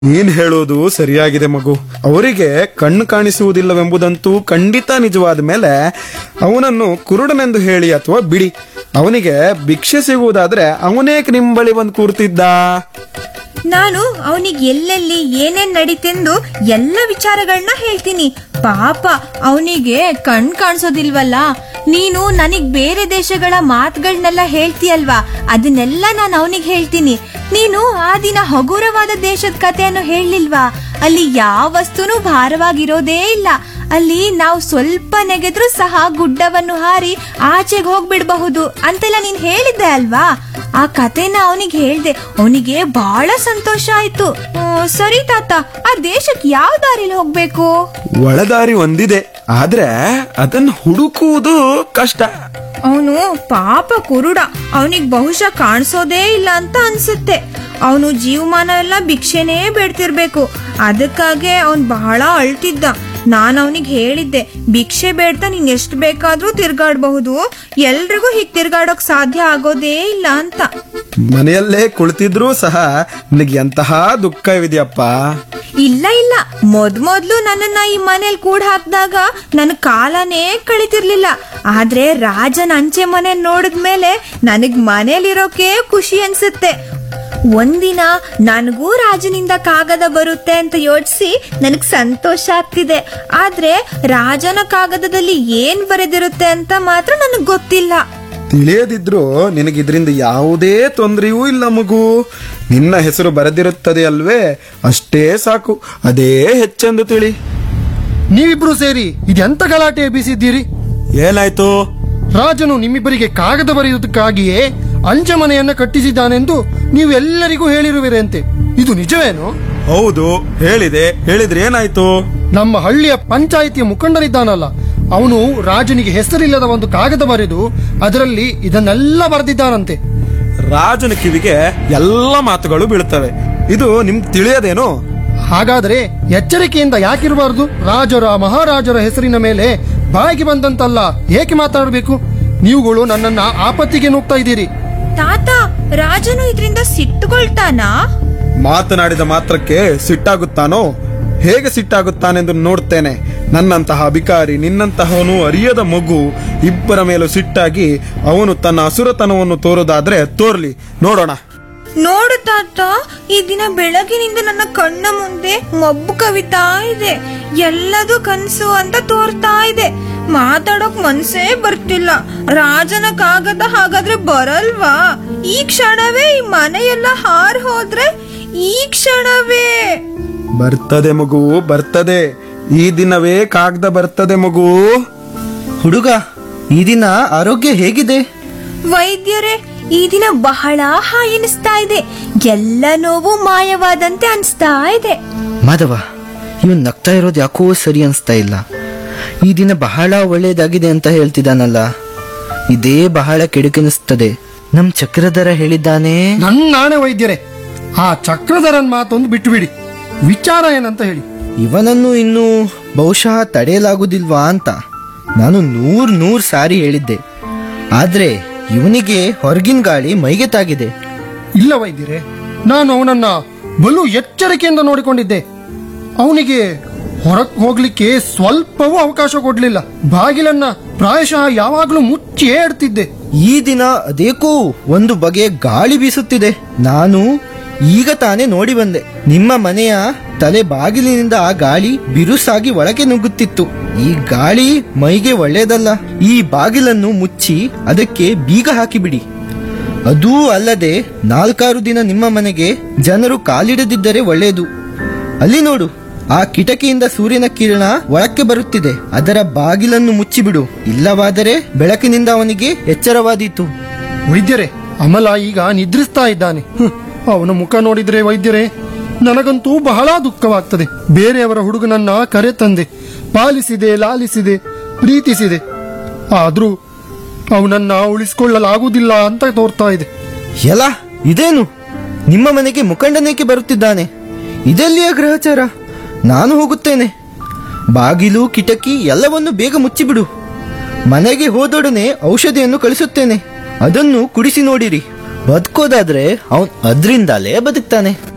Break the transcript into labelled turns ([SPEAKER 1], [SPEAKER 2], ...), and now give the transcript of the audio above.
[SPEAKER 1] ನೀನ್ ಹೇಳೋದು ಸರಿಯಾಗಿದೆ ಮಗು ಅವರಿಗೆ ಕಣ್ಣು ಕಾಣಿಸುವುದಿಲ್ಲವೆಂಬುದಂತೂ ಖಂಡಿತ ನಿಜವಾದ ಮೇಲೆ ಅವನನ್ನು ಕುರುಡನೆಂದು ಹೇಳಿ ಅಥವಾ ಬಿಡಿ ಅವನಿಗೆ ಭಿಕ್ಷೆ ಸಿಗುವುದಾದ್ರೆ ಅವನೇಕ್ ನಿಮ್ ಬಳಿ ಬಂದು ಕೂರ್ತಿದ್ದ
[SPEAKER 2] ನಾನು ಅವನಿಗೆ ಎಲ್ಲೆಲ್ಲಿ ಏನೇನ್ ನಡೀತೆಂದು ಎಲ್ಲ ವಿಚಾರಗಳನ್ನ ಹೇಳ್ತೀನಿ ಪಾಪ ಅವನಿಗೆ ಕಣ್ ಕಾಣಿಸೋದಿಲ್ವಲ್ಲ ನೀನು ನನಗ್ ಬೇರೆ ದೇಶಗಳ ಮಾತುಗಳನ್ನೆಲ್ಲ ಹೇಳ್ತೀಯಲ್ವಾ ಅದನ್ನೆಲ್ಲ ನಾನು ಅವನಿಗೆ ಹೇಳ್ತೀನಿ ನೀನು ಆ ದಿನ ಹಗುರವಾದ ದೇಶದ ಕಥೆಯನ್ನು ಹೇಳಲಿಲ್ವಾ ಅಲ್ಲಿ ಯಾವ ವಸ್ತುನೂ ಭಾರವಾಗಿರೋದೇ ಇಲ್ಲ ಅಲ್ಲಿ ನಾವು ಸ್ವಲ್ಪ ನೆಗೆದ್ರೂ ಸಹ ಗುಡ್ಡವನ್ನು ಹಾರಿ ಆಚೆಗೆ ಹೋಗ್ಬಿಡ್ಬಹುದು ಅಂತೆಲ್ಲ ನೀನ್ ಹೇಳಿದ್ದೆ ಅಲ್ವಾ ಆ ಕಥೆನ ಅವನಿಗೆ ಹೇಳ್ದೆ ಅವನಿಗೆ ಬಹಳ ಸಂತೋಷ ಆಯ್ತು ಆ, ಸರಿ ತಾತ ಆ ದೇಶಕ್ಕೆ ಯಾವ ದಾರಿಲಿ ಹೋಗ್ಬೇಕು
[SPEAKER 1] ಒಳದಾರಿ ಒಂದಿದೆ ಆದ್ರೆ ಅದನ್ನು ಹುಡುಕುವುದು ಕಷ್ಟ
[SPEAKER 2] ಅವನು ಪಾಪ ಕುರುಡ ಅವನಿಗೆ ಬಹುಶಃ ಕಾಣಿಸೋದೇ ಇಲ್ಲ ಅಂತ ಅನ್ಸುತ್ತೆ ಅವನು ಜೀವಮಾನ ಎಲ್ಲ ಭಿಕ್ಷೆನೇ ಬೇಡ್ತಿರ್ಬೇಕು ಅದಕ್ಕಾಗೆ ಅವನ್ ಬಹಳ ಅಳ್ತಿದ್ದ ನಾನು ಅವನಿಗೆ ಹೇಳಿದ್ದೆ ಭಿಕ್ಷೆ ಬೇಡ್ತಾ ನೀನ್ ಎಷ್ಟು ಬೇಕಾದ್ರೂ ತಿರ್ಗಾಡ್ಬಹುದು ಎಲ್ರಿಗೂ ಹೀಗ್ ತಿರ್ಗಾಡೋಕ್ ಸಾಧ್ಯ ಆಗೋದೇ ಇಲ್ಲ ಅಂತ
[SPEAKER 1] ಮನೆಯಲ್ಲೇ ಕುಳಿತಿದ್ರೂ ಸಹ ನಿನಗೆ ಎಂತಹ ದುಃಖವಿದೆಯಪ್ಪ
[SPEAKER 2] ಇಲ್ಲ ಇಲ್ಲ ಮೊದ್ ಮೊದ್ಲು ನನ್ನನ್ನ ಈ ಮನೇಲಿ ಕೂಡ ಹಾಕಿದಾಗ ನನ್ನ ಕಾಲನೇ ಕಳಿತಿರ್ಲಿಲ್ಲ ಆದ್ರೆ ರಾಜನ ಅಂಚೆ ಮನೆ ನೋಡಿದ್ಮೇಲೆ ನನಗ್ ಮನೇಲಿರೋಕೆ ಖುಷಿ ಅನ್ಸುತ್ತೆ ಒಂದಿನ ನನಗೂ ರಾಜನಿಂದ ಕಾಗದ ಬರುತ್ತೆ ಅಂತ ಯೋಚಿಸಿ ನನಗ್ ಸಂತೋಷ ಆಗ್ತಿದೆ ಆದ್ರೆ ರಾಜನ ಕಾಗದದಲ್ಲಿ ಏನ್ ಬರೆದಿರುತ್ತೆ ಅಂತ ಮಾತ್ರ ನನಗ್ ಗೊತ್ತಿಲ್ಲ
[SPEAKER 1] ತಿಳಿಯದಿದ್ರು ನಿನಗಿದ್ರಿಂದ ಯಾವುದೇ ತೊಂದರೆಯೂ ಇಲ್ಲ ಮಗು ನಿನ್ನ ಹೆಸರು ಬರೆದಿರುತ್ತದೆ ಅಲ್ವೇ ಅಷ್ಟೇ ಸಾಕು ಅದೇ ಹೆಚ್ಚೆಂದು ತಿಳಿ
[SPEAKER 3] ನೀವಿಬ್ರು ಸೇರಿ ಇದೆಂತ ಗಲಾಟೆ ಎಬ್ಬಿಸಿದ್ದೀರಿ
[SPEAKER 1] ಏನಾಯ್ತು
[SPEAKER 3] ರಾಜನು ನಿಮ್ಮಿಬ್ಬರಿಗೆ ಕಾಗದ ಬರೆಯುವುದಕ್ಕಾಗಿಯೇ ಅಂಚೆ ಮನೆಯನ್ನ ಕಟ್ಟಿಸಿದ್ದಾನೆಂದು ನೀವೆಲ್ಲರಿಗೂ ಹೇಳಿರುವಿರಂತೆ ಇದು ನಿಜವೇನು
[SPEAKER 1] ಹೌದು ಹೇಳಿದೆ ಹೇಳಿದ್ರೆ ಏನಾಯ್ತು
[SPEAKER 3] ನಮ್ಮ ಹಳ್ಳಿಯ ಪಂಚಾಯಿತಿಯ ಮುಖಂಡನಿದ್ದಾನಲ್ಲ ಅವನು ರಾಜನಿಗೆ ಹೆಸರಿಲ್ಲದ ಒಂದು ಕಾಗದ ಬರೆದು ಅದರಲ್ಲಿ ಇದನ್ನೆಲ್ಲ ಬರೆದಿದ್ದಾನಂತೆ
[SPEAKER 1] ರಾಜನ ಕಿವಿಗೆ ಎಲ್ಲ ಮಾತುಗಳು ಬೀಳುತ್ತವೆ ಇದು ನಿಮ್ ತಿಳಿಯದೇನು
[SPEAKER 3] ಹಾಗಾದರೆ ಎಚ್ಚರಿಕೆಯಿಂದ ಯಾಕಿರಬಾರದು ರಾಜರ ಮಹಾರಾಜರ ಹೆಸರಿನ ಮೇಲೆ ಬಾಯಿಗೆ ಬಂದಂತಲ್ಲ ಏಕೆ ಮಾತಾಡಬೇಕು ನೀವುಗಳು ನನ್ನನ್ನ ಆಪತ್ತಿಗೆ ನೂಗ್ತಾ ಇದ್ದೀರಿ
[SPEAKER 2] ತಾತ ರಾಜನು ಇದರಿಂದ ಸಿಟ್ಟುಕೊಳ್ತಾನಾ
[SPEAKER 1] ಮಾತನಾಡಿದ ಮಾತ್ರಕ್ಕೆ ಸಿಟ್ಟಾಗುತ್ತಾನೋ ಹೇಗೆ ಸಿಟ್ಟಾಗುತ್ತಾನೆಂದು ನೋಡ್ತೇನೆ ನನ್ನಂತಹ ಅಧಿಕಾರಿ ನಿನ್ನಂತಹವನು ಅರಿಯದ ಮಗು ಇಬ್ಬರ ಮೇಲೂ ಸಿಟ್ಟಾಗಿ ಅವನು ತನ್ನ ಅಸುರತನವನ್ನು ತೋರೋದಾದ್ರೆ ತೋರ್ಲಿ ನೋಡೋಣ
[SPEAKER 2] ನೋಡು ತಾತ ಈ ದಿನ ಬೆಳಗಿನಿಂದ ನನ್ನ ಕಣ್ಣ ಮುಂದೆ ಮಬ್ಬು ಕವಿತಾ ಇದೆ ಎಲ್ಲದೂ ಕನ್ಸು ಅಂತ ತೋರ್ತಾ ಇದೆ ಮಾತಾಡೋಕ್ ಮನ್ಸೇ ಬರ್ತಿಲ್ಲ ರಾಜನ ಕಾಗದ ಹಾಗಾದ್ರೆ ಬರಲ್ವಾ ಈ ಕ್ಷಣವೇ ಈ ಮನೆಯೆಲ್ಲ ಹಾರ್ ಹೋದ್ರೆ ಈ ಕ್ಷಣವೇ
[SPEAKER 1] ಬರ್ತದೆ ಮಗು ಬರ್ತದೆ ಈ ದಿನವೇ ಕಾಗ್ದ ಬರ್ತದೆ ಮಗು
[SPEAKER 4] ಹುಡುಗ ಈ ದಿನ ಆರೋಗ್ಯ ಹೇಗಿದೆ
[SPEAKER 2] ವೈದ್ಯರೇ ಈ ದಿನ ಬಹಳ ಹಾಯ್ ಎನಿಸ್ತಾ ಇದೆ ಎಲ್ಲ ನೋವು ಮಾಯವಾದಂತೆ ಅನ್ಸ್ತಾ ಇದೆ
[SPEAKER 4] ಮಾಧವ ಇವನ್ ನಗ್ತಾ ಇರೋದು ಯಾಕೋ ಸರಿ ಅನ್ಸ್ತಾ ಇಲ್ಲ ಈ ದಿನ ಬಹಳ ಒಳ್ಳೇದಾಗಿದೆ ಅಂತ ಹೇಳ್ತಿದ್ದಾನಲ್ಲ ಇದೇ ಬಹಳ ಕೆಡುಕೆನಿಸ್ತದೆ ನಮ್ ಚಕ್ರಧರ ಹೇಳಿದ್ದಾನೆ
[SPEAKER 3] ನನ್ನ ನಾಣೆ ವೈದ್ಯರೇ ಆ ಚಕ್ರಧರನ್ ಮಾತೊಂದು ಬಿಟ್ಟು ಬಿಡಿ ವಿಚಾರ ಏನಂತ ಹೇಳಿ
[SPEAKER 4] ಇವನನ್ನು ಇನ್ನು ಬಹುಶಃ ತಡೆಯಲಾಗುವುದಿಲ್ವಾ ಅಂತ ನಾನು ನೂರ್ ನೂರ್ ಸಾರಿ ಹೇಳಿದ್ದೆ ಆದ್ರೆ ಇವನಿಗೆ ಹೊರಗಿನ ಗಾಳಿ ಮೈಗೆ ತಾಗಿದೆ
[SPEAKER 3] ಇಲ್ಲ ವೈದ್ಯರೇ ನಾನು ಅವನನ್ನ ಬಲು ಎಚ್ಚರಿಕೆಯಿಂದ ನೋಡಿಕೊಂಡಿದ್ದೆ ಅವನಿಗೆ ಹೊರಕ್ ಹೋಗ್ಲಿಕ್ಕೆ ಸ್ವಲ್ಪವೂ ಅವಕಾಶ ಕೊಡ್ಲಿಲ್ಲ ಬಾಗಿಲನ್ನ ಪ್ರಾಯಶಃ ಯಾವಾಗ್ಲೂ ಮುಚ್ಚಿಯೇ ಇಡ್ತಿದ್ದೆ
[SPEAKER 4] ಈ ದಿನ ಅದೇಕೋ ಒಂದು ಬಗೆಯ ಗಾಳಿ ಬೀಸುತ್ತಿದೆ ನಾನು ಈಗ ತಾನೇ ನೋಡಿ ಬಂದೆ ನಿಮ್ಮ ಮನೆಯ ತಲೆ ಬಾಗಿಲಿನಿಂದ ಆ ಗಾಳಿ ಬಿರುಸಾಗಿ ಒಳಗೆ ನುಗ್ಗುತ್ತಿತ್ತು ಈ ಗಾಳಿ ಮೈಗೆ ಒಳ್ಳೆಯದಲ್ಲ ಈ ಬಾಗಿಲನ್ನು ಮುಚ್ಚಿ ಅದಕ್ಕೆ ಬೀಗ ಹಾಕಿಬಿಡಿ ಅದೂ ಅಲ್ಲದೆ ನಾಲ್ಕಾರು ದಿನ ನಿಮ್ಮ ಮನೆಗೆ ಜನರು ಕಾಲಿಡದಿದ್ದರೆ ಒಳ್ಳೆಯದು ಅಲ್ಲಿ ನೋಡು ಆ ಕಿಟಕಿಯಿಂದ ಸೂರ್ಯನ ಕಿರಣ ಒಳಕ್ಕೆ ಬರುತ್ತಿದೆ ಅದರ ಬಾಗಿಲನ್ನು ಮುಚ್ಚಿಬಿಡು ಇಲ್ಲವಾದರೆ ಬೆಳಕಿನಿಂದ ಅವನಿಗೆ ಎಚ್ಚರವಾದೀತು
[SPEAKER 3] ವೈದ್ಯರೇ ಅಮಲ ಈಗ ನಿದ್ರಿಸ್ತಾ ಇದ್ದಾನೆ ಹ್ಮ್. ಅವನ ಮುಖ ನೋಡಿದ್ರೆ ವೈದ್ಯರೇ ನನಗಂತೂ ಬಹಳ ದುಃಖವಾಗ್ತದೆ ಬೇರೆಯವರ ಹುಡುಗನನ್ನ ಕರೆ ತಂದೆ ಪಾಲಿಸಿದೆ ಲಾಲಿಸಿದೆ ಪ್ರೀತಿಸಿದೆ ಆದ್ರೂ ಅವನನ್ನ ಉಳಿಸಿಕೊಳ್ಳಲಾಗುವುದಿಲ್ಲ ಅಂತ ತೋರ್ತಾ ಇದೆ
[SPEAKER 4] ಎಲ ಇದೇನು ನಿಮ್ಮ ಮನೆಗೆ ಮುಖಂಡನೇಕೆ ಬರುತ್ತಿದ್ದಾನೆ ಇದೆಲ್ಲಿಯ ಗ್ರಹಚಾರ ನಾನು ಹೋಗುತ್ತೇನೆ ಬಾಗಿಲು ಕಿಟಕಿ ಎಲ್ಲವನ್ನು ಬೇಗ ಮುಚ್ಚಿಬಿಡು ಮನೆಗೆ ಹೋದೊಡನೆ ಔಷಧಿಯನ್ನು ಕಳಿಸುತ್ತೇನೆ ಅದನ್ನು ಕುಡಿಸಿ ನೋಡಿರಿ ಬದುಕೋದಾದ್ರೆ ಅವನ್ ಅದ್ರಿಂದಲೇ ಬದುಕ್ತಾನೆ